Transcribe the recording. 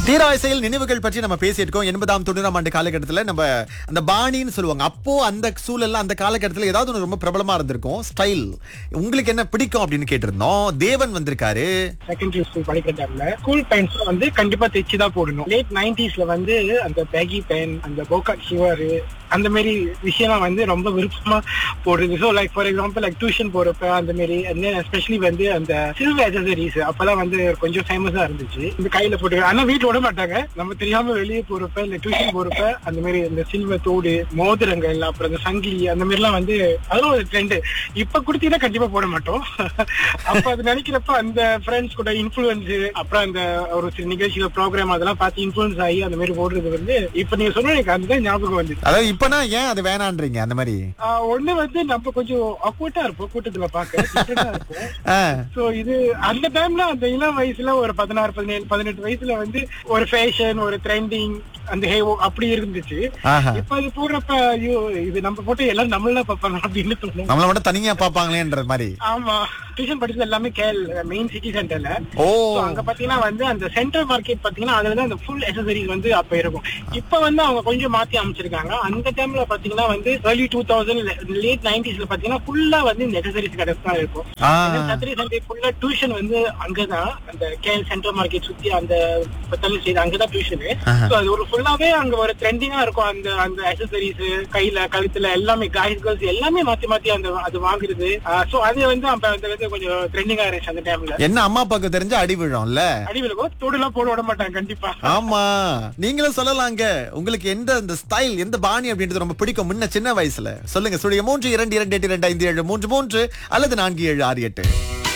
தீராசையில் நினைவுகள் பற்றி நம்ம பேசிட்டு இருக்கோம் எண்பதாம் தொண்ணூறாம் ஆண்டு காலகட்டத்துல நம்ம அந்த பாணின்னு சொல்லுவாங்க அப்போ அந்த சூழல்ல அந்த காலகட்டத்துல ஏதாவது ஒன்று ரொம்ப பிரபலமா இருந்திருக்கும் ஸ்டைல் உங்களுக்கு என்ன பிடிக்கும் அப்படின்னு கேட்டிருந்தோம் தேவன் வந்திருக்காரு செகண்டரி ஸ்கூல் படிக்கிற டைம்ல ஸ்கூல் பேண்ட்ஸ் வந்து கண்டிப்பா தைச்சு தான் போடணும் லேட் நைன்டிஸ்ல வந்து அந்த பேகி பேன் அந்த போக்கா ஷிவர் அந்த மாதிரி விஷயம்லாம் வந்து ரொம்ப விருப்பமா போடுறது so like for example like tuition போறப்ப அந்த மாதிரி எஸ்பெஷலி வந்து அந்த சில்வர் அசசரிஸ் அப்பதான் வந்து கொஞ்சம் ஃபேமஸா இருந்துச்சு இந்த கையில போட்டு ஆனா வீட்டுல விட மாட்டாங்க நம்ம தெரியாம வெளியே போறப்ப இல்ல டியூஷன் போறப்ப அந்த மாதிரி இந்த சில்வர் தோடு மோதிரங்கள் அப்புறம் இந்த சங்கிலி அந்த மாதிரி எல்லாம் வந்து அதெல்லாம் ஒரு ட்ரெண்ட் இப்ப கொடுத்தீங்கன்னா கண்டிப்பா போட மாட்டோம் அப்ப அது நினைக்கிறப்ப அந்த ஃப்ரெண்ட்ஸ் கூட இன்ஃபுளுன்ஸ் அப்புறம் அந்த ஒரு சில நிகழ்ச்சியில ப்ரோக்ராம் அதெல்லாம் பார்த்து இன்ஃபுளுன்ஸ் ஆகி அந்த மாதிரி போடுறது வந்து இப்ப நீங்க சொன்ன எனக்கு அதுதான் ஞாபகம் வந்து அதாவது இப்பனா ஏன் அது வேணான்றீங்க அந்த மாதிரி ஒண்ணு வந்து நம்ம கொஞ்சம் அக்வர்ட்டா இருப்போம் கூட்டத்துல பாக்க different ஆ இருப்போம் ஆ, சோ இது அந்த டைம்ல அந்த இளம் வயசுல ஒரு பதினாறு பதினேழு பதினெட்டு வயசுல வந்து ஒரு ஃபேஷன் ஒரு ட்ரெண்டிங் அந்த ஹே அப்படி இருந்துச்சு ஆஹா. இப்ப அது போடுறப்ப ஐயோ இது நம்ம போட்டு எல்லாரும் நம்மள பார்ப்பாங்க அப்படின்னு தோணும் நம்மள மட்டும் தனியா பாப்பாங்களேன்ற மாதிரி ஆமா டியூஷன் படிச்சது எல்லாமே கேல் மெயின் சிட்டி சென்டர்ல ஓ அங்க பாத்தீங்கன்னா வந்து அந்த சென்ட்ரல் மார்க்கெட் பாத்தீங்கன்னா அதுல தான் அந்த ஃபுல் அசசரிஸ் வந்து அப்ப இருக்கும் இப்ப வந்து அவங்க கொஞ்சம் மாத்தி அமைச்சிருக்காங்க அந்த டைம்ல பாத்தீங்கன்னா வந்து ஏர்லி டூ தௌசண்ட் லேட் நைன்டிஸ்ல பாத்தீங்கன்னா ஃபுல்லா வந்து இந்த அசசரிஸ் கடை தான் இருக்கும் ஆ. சத்திரி சண்டே ஃபுல்லா டியூஷன் வந்து அங்கதான் அந்த கேஎல் சென்ட்ரல் மார்க்கெட் சுத்தி அந்த பத்தாலும் செய்து அங்கதான் டியூஷன் ஆஹா. சோ அது ஒரு ஃபுல்லாவே அங்க ஒரு ட்ரெண்டிங்கா இருக்கும் அந்த அந்த அசசரிஸ் கையில கழுத்துல எல்லாமே காய்ஸ் கேர்ள்ஸ் எல்லாமே மாத்தி மாத்தி அந்த அது வாங்குறது சோ அது வந்து அப்ப அந்த வந்து கொஞ்சம் ட்ரெண்டிங்கா இருந்துச்சு அந்த டைம்ல என்ன அம்மா அப்பாவுக்கு தெரிஞ்ச அடி விழும்ல அடிவிலுக்கும் தோடு எல்லாம் போட விட மாட்டாங்க கண்டிப்பா ஆமா நீங்களும் சொல்லலாங்க உங்களுக்கு எந்த இந்த ஸ்டைல் எந்த பாணி அப்படின்றது ரொம்ப பிடிக்கும் முன்ன சின்ன வயசுல சொல்லுங்க ஸ்டுடியோ மூன்று இரண்டு இரண்டு எட்டு இரண்டு ஐந்து ஏழு மூன்று மூன்று அல்லது நான்கு ஏழு ஆறு எட்டு